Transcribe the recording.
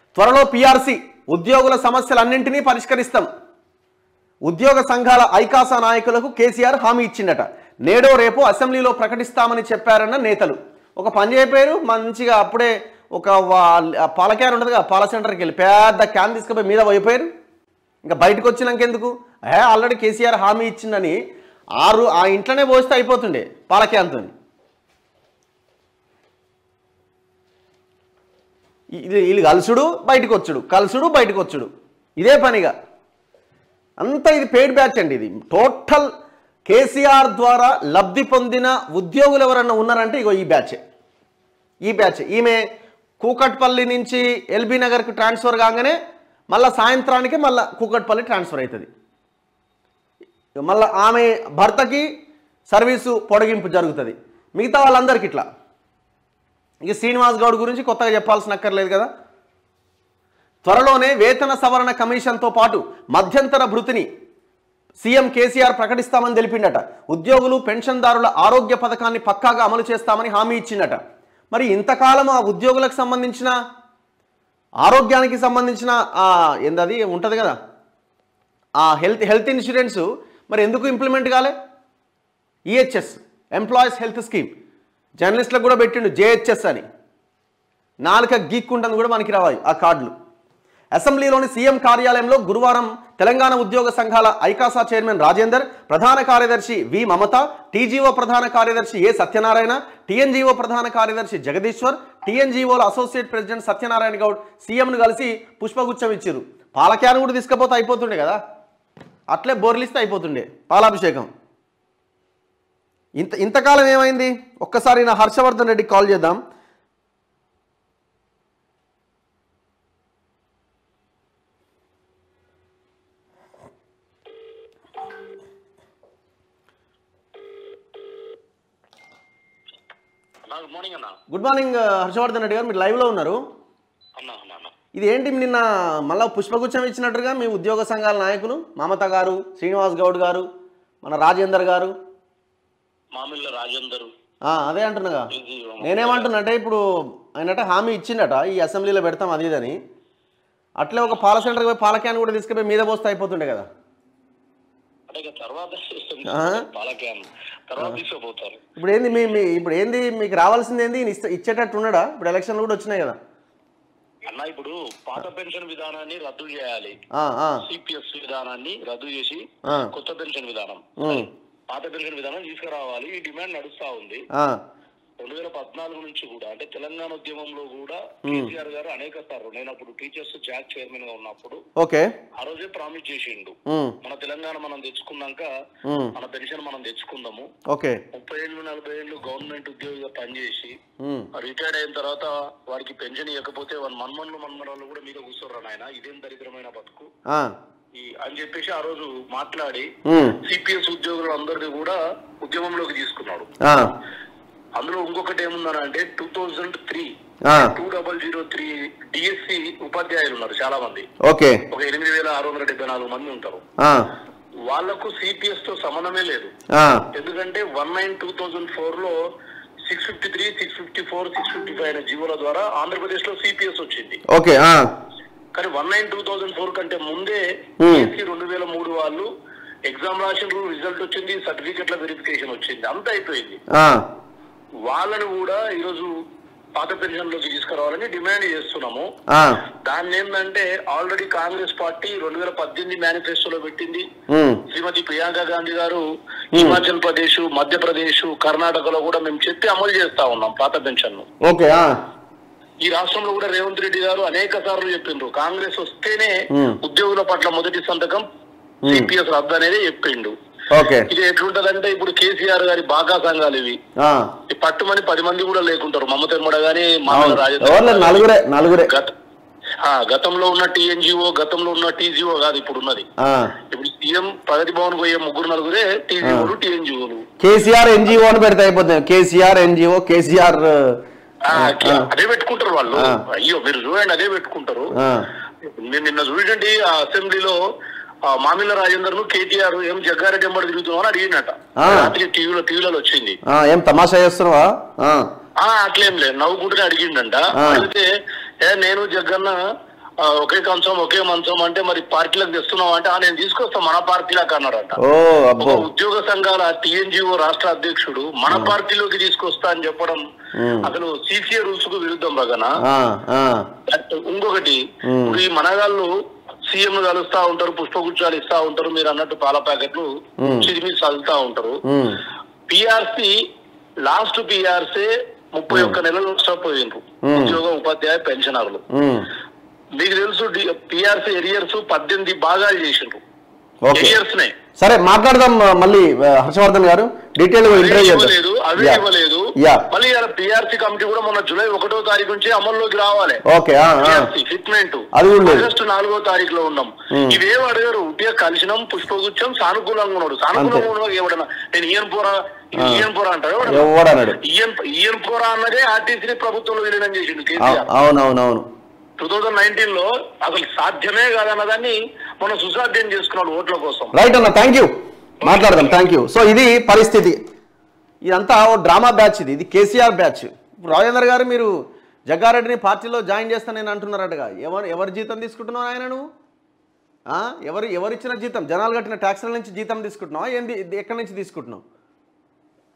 త్వరలో పిఆర్సీ ఉద్యోగుల సమస్యలన్నింటినీ పరిష్కరిస్తాం ఉద్యోగ సంఘాల ఐకాసా నాయకులకు కేసీఆర్ హామీ ఇచ్చిండట నేడో రేపు అసెంబ్లీలో ప్రకటిస్తామని చెప్పారన్న నేతలు ఒక పని చేయపోయారు మంచిగా అప్పుడే ఒక వా- ఆ పాల క్యాన్ ఉంటుంది కదా పాల సెంటర్కి వెళ్ళి పెద్ద క్యాన్ తీసుకుపోయి మీద పోయిపోయారు ఇంకా బయటకు వచ్చినాక ఎందుకు ఏ ఆల్రెడీ కేసీఆర్ హామీ ఇచ్చిందని ఆరు ఆ ఇంట్లోనే పోస్తే అయిపోతుండే పాల క్యాన్తో ఇది వీళ్ళు కలుసుడు బయటకు వచ్చుడు కలుసుడు బయటకు వచ్చుడు ఇదే పనిగా అంతా ఇది పెయిడ్ బ్యాచ్ అండి ఇది టోటల్ కేసీఆర్ ద్వారా లబ్ధి పొందిన ఉద్యోగులు ఎవరన్నా ఉన్నారంటే ఇగో ఈ బ్యాచ్ ఈ బ్యాచ్ ఈమె కూకట్పల్లి నుంచి ఎల్బీ నగర్కి ట్రాన్స్ఫర్ కాగానే మళ్ళీ సాయంత్రానికి మళ్ళీ కూకట్పల్లి ట్రాన్స్ఫర్ అవుతుంది మళ్ళీ ఆమె భర్తకి సర్వీసు పొడిగింపు జరుగుతుంది మిగతా వాళ్ళందరికీ ఇట్లా ఇక శ్రీనివాస్ గౌడ్ గురించి కొత్తగా చెప్పాల్సిన అక్కర్లేదు కదా త్వరలోనే వేతన సవరణ కమిషన్తో పాటు మధ్యంతర భృతిని సీఎం కేసీఆర్ ప్రకటిస్తామని తెలిపిండట ఉద్యోగులు పెన్షన్దారుల ఆరోగ్య పథకాన్ని పక్కాగా అమలు చేస్తామని హామీ ఇచ్చిండట మరి ఇంతకాలం ఆ ఉద్యోగులకు సంబంధించిన ఆరోగ్యానికి సంబంధించిన ఆ, ఏందది ఉంటుంది కదా ఆ హెల్త్ హెల్త్ ఇన్సూరెన్స్ మరి ఎందుకు ఇంప్లిమెంట్ కాలే ఈహెచ్ఎస్ ఎంప్లాయీస్ హెల్త్ స్కీమ్ జర్నలిస్టులకు కూడా పెట్టిండు జేహెచ్ఎస్ అని నాలుక గీక్కుంటుంది కూడా మనకి రావాలి ఆ కార్డులు అసెంబ్లీలోని సీఎం కార్యాలయంలో గురువారం తెలంగాణ ఉద్యోగ సంఘాల ఐకాసా చైర్మన్ రాజేందర్ ప్రధాన కార్యదర్శి వి మమత టీజీఓ ప్రధాన కార్యదర్శి ఏ సత్యనారాయణ టీఎన్జీఓ ప్రధాన కార్యదర్శి జగదీశ్వర్ టీఎన్జీఓల అసోసియేట్ ప్రెసిడెంట్ సత్యనారాయణ గౌడ్ సీఎంను కలిసి పుష్పగుచ్చం ఇచ్చారు పాలక్యాన్ కూడా తీసుకపోతే అయిపోతుండే కదా అట్లే బోర్లిస్తే అయిపోతుండే పాలాభిషేకం ఇంత ఇంతకాలం ఏమైంది ఒక్కసారి నా హర్షవర్ధన్ రెడ్డికి కాల్ చేద్దాం గుడ్ మార్నింగ్ అన్న గుడ్ మార్నింగ్ హర్షవర్ధన్ రెడ్డి గారు మీరు లైవ్లో ఉన్నారు అన్న అన్న అన్న ఇది ఏంటి నిన్న మళ్ళా పుష్పగుచ్చం ఇచ్చినట్టుగా మీ ఉద్యోగ సంఘాల నాయకులు మమత గారు శ్రీనివాస్ గౌడ్ గారు మన రాజేందర్ గారు మామిళ్ళ రాజేందర్ ఆ, అదే అంటున్నాగా ఇది నేనేమంటున్నా అంటే ఇప్పుడు ఆయనట హామీ ఇచ్చిండట ఈ అసెంబ్లీలో పెడతాం అది ఇదని అట్లే ఒక పాల సెంటర్కి పోయి పాల క్యాన్ కూడా తీసుకుపోయి మీద పోస్తే అయిపోతుండే కదా అంటే ఇక తర్వాత ఆ? పాలక్యాన్ తర్వాత తీసుకుపోతారు ఇప్పుడు ఏంది మీ మీ ఇప్పుడు ఏంది మీకు రావాల్సింది ఏంది ఈయన ఇస్తే- ఇచ్చేటట్టు ఉన్నాడా ఇప్పుడు ఎలక్షన్లు కూడా వచ్చినాయి కదా అన్న ఇప్పుడు పాత పెన్షన్ విధానాన్ని రద్దు చేయాలి ఆ, ఆ, సిపిఎస్ విధానాన్ని రద్దు చేసి ఆ, కొత్త పెన్షన్ విధానం ఉమ్, పాత పెన్షన్ విధానం తీసుకురావాలి ఈ డిమాండ్ నడుస్తా ఉంది ఆ, రెండు వేల పద్నాలుగు నుంచి కూడా అంటే తెలంగాణ ఉద్యమంలో కూడా కేసీఆర్ గారు అనేక సార్లు నేను అప్పుడు టీచర్స్ జాక్ చైర్మన్ గా ఉన్నప్పుడు ఓకే ఆ రోజే ప్రామిస్ చేసిండు ఉమ్, మన తెలంగాణ మనం తెచ్చుకున్నాక ఉమ్, మన పెన్షన్ మనం తెచ్చుకుందాము ఓకే ముప్పై ఏళ్ళు నలభై ఏళ్ళు గవర్నమెంట్ ఉద్యోగిగా పనిచేసి ఉమ్, రిటైర్డ్ అయిన తర్వాత వారికి పెన్షన్ ఇవ్వకపోతే వాళ్ళ మన్మన్లు మన్మరాలు కూడా మీద కూర్చోరు నాయన ఇదేం దరిద్రమైన బతుకు ఆ, ఈ అని చెప్పేసి ఆ రోజు మాట్లాడి ఉమ్, సిపిఎస్ ఉద్యోగులు అందరినీ కూడా ఉద్యమంలోకి తీసుకున్నాడు ఆ, అందులో ఇంకొకటి ఏముందనంటే టూ థౌజండ్ త్రీ ఆ, two double zero three DSC ఉపాధ్యాయులు ఉన్నారు చాలా మంది ఓకే ఒక ఎనిమిది వేల ఆరు వందల డెబ్బై నాలుగు మంది ఉంటారు ఆ, వాళ్లకు సిపిఎస్ తో సంబంధమే లేదు ఆ, ఎందుకంటే one nine two thousand four లో six fifty three six fifty four six fifty five అనే జీవోల ద్వారా ఆంధ్రప్రదేశ్ లో సిపిఎస్ వచ్చింది ఓకే ఆ, కానీ one nine two thousand four కంటే ముందే Hmm. పిఎస్సి రెండు వేల మూడు వాళ్ళు ఎగ్జామ్ రాసిన రిజల్ట్ వచ్చింది సర్టిఫికెట్ల వెరిఫికేషన్ వచ్చింది అంతా అయిపోయింది ఆ, వాళ్ళని కూడా ఈరోజు పాత పెన్షన్ లోకి తీసుకురావాలని డిమాండ్ చేస్తున్నాము ఆ, దాన్ని ఏంటంటే ఆల్రెడీ కాంగ్రెస్ పార్టీ రెండు వేల పద్దెనిమిది మేనిఫెస్టోలో పెట్టింది ఉమ్, శ్రీమతి ప్రియాంక గాంధీ గారు హిమాచల్ ప్రదేశ్ మధ్యప్రదేశ్ కర్ణాటకలో కూడా మేము చెప్పి అమలు చేస్తా ఉన్నాం పాత పెన్షన్ ను ఓకే ఆ, ఈ రాష్ట్రంలో కూడా రేవంత్ రెడ్డి గారు అనేక సార్లు చెప్పిండ్రు కాంగ్రెస్ వస్తేనే Hmm. ఉద్యోగుల పట్ల మొదటి సంతకం సిపిఎస్ రద్దు అనేది చెప్పిండు ఓకే ఇది ఎట్లుంటదంటే ఇప్పుడు కేసీఆర్ గారి బాగా సంఘాలు ఇవి ఆ, ఈ పట్టుమని పది మంది కూడా లేకుంటారు మమతమ్మడ గాని మామూలు అవును. రాజేంద్ర ఎవరు లేరు, నలుగురే నలుగురే గత ఆ, గతంలో ఉన్న టీఎన్జిఓ గతంలో ఉన్న టీజీఓ కాదు ఇప్పుడు ఉన్నది ఆ, ఇప్పుడు సీఎం ప్రగతి భవన్ పోయే ముగ్గురు నలుగురే టీజీఓలు టీఎన్జిఓలు కేసీఆర్ ఎన్జిఓ అని పెడితే అయిపోతుంది కేసీఆర్ ఎన్జిఓ కేసీఆర్ ఆ, అదే పెట్టుకుంటారు వాళ్ళు ఆ. అయ్యో మీరు చూడండి అదే పెట్టుకుంటారు ఆ, నేను నిన్న చూడండి ఆ అసెంబ్లీలో ఆ మామిళ్ళ రాజేందర్ ను కేటీఆర్ ఏం జగ్గారెడ్డి ఎంబడి తిరుగుతున్నావు అని అడిగినట ఆ. రాత్రి టీవీలో టీవీలలో వచ్చింది ఆ, ఏం తమాషా చేస్తున్నావా ఆ, ఆ అట్లేం లేదు నవ్వుకుంటూనే అడిగిండంట ఆ. అడిగితే ఏ నేను జగ్గన్న ఆ, ఒకే కంచం ఒకే మంచం అంటే మరి పార్టీలకు తెస్తున్నాం అంటే "ఆ, నేను తీసుకొస్తా మన పార్టీలకు అన్నారట ఓ ఒక అబ్బో ఉద్యోగ సంఘాల టిఎన్జిఓ రాష్ట్ర అధ్యక్షుడు మన పార్టీలోకి తీసుకొస్తా అని చెప్పడం అసలు సిసిఏ రూల్స్ కు విరుద్ధం బగన ఆ, ఆ, ఇంకొకటి ఇప్పుడు ఈ మనగాళ్ళు సీఎం కలుస్తా ఉంటారు పుష్పగుచ్చాలు ఇస్తా ఉంటారు మీరు అన్నట్టు పాల ప్యాకెట్లు చిరిమి చల్లుతా ఉంటారు ఉమ్, పిఆర్సి లాస్ట్ పిఆర్సీ ముప్పై ఒక్క నెలలు నష్టపోయినరు ఉద్యోగ ఉపాధ్యాయ పెన్షనర్లు ఉమ్, మీకు తెలుసు పిఆర్సీ ఎరియర్స్ పద్దెనిమిది భాగాలు చేసిండ్రు ఓకే ఎరియర్స్ నే సరే మాట్లాడదాం ఆ, మళ్ళీ ఆ, హర్షవర్ధన్ గారు డీటెయిల్ గా అవే ఇంటర్వ్యూ ఇవ్వలేదు అవే చేద్దాం ఇవ్వలేదు యా మళ్ళీ ఇలా పిఆర్సీ కమిటీ కూడా మొన్న జూలై ఒకటో తారీఖు నుంచి అమల్లోకి రావాలి ఓకే ఆ, ఆ. పిఆర్సీ ఫిట్మెంట్ అది కూడా లేదు. ఆగస్టు నాలుగో తారీఖులో ఉన్నాం ఇవేం అడిగారు ఉట్టిగా కలిసినాం పుష్పగుచ్చం సానుకూలంగా ఉన్నాడు సానుకూలంగా ఉన్నాడు ఎవడన్నా నేను ఈయన పోరా ఈయన పోరా అంటారు ఎవడన్నా? ఎవడన్నాడు ఈయన ఈయన పోరా అన్నదే ఆర్టీసీని ప్రభుత్వంలో విలీనం చేసిండు అవు- కేసీఆర్ అవునవునవును టూ థౌజండ్ నైన్టీన్ లో అసలు సాధ్యమే కాదన్నదాన్ని మనం సుసాధ్యం చేసుకున్నాడు ఓట్ల కోసం రైట్ అన్న థ్యాంక్ యూ మాట్లాడదాం థ్యాంక్ యూ సో ఇది పరిస్థితి ఇదంతా ఓ డ్రామా బ్యాచ్ ఇది ఇది కేసీఆర్ బ్యాచ్ ఇప్పుడు రాజేందర్ గారు మీరు జగ్గారెడ్డిని పార్టీలో జాయిన్ చేస్తానని అంటున్నారటగా ఎవరు ఎవరి జీతం తీసుకుంటున్నావు ఆయన నువ్వు ఆ? ఎవరు ఎవరిచ్చిన జీతం జనాలు కట్టిన ట్యాక్స్ల నుంచి జీతం తీసుకుంటున్నావా ఏంది ఎక్కడి నుంచి తీసుకుంటున్నావు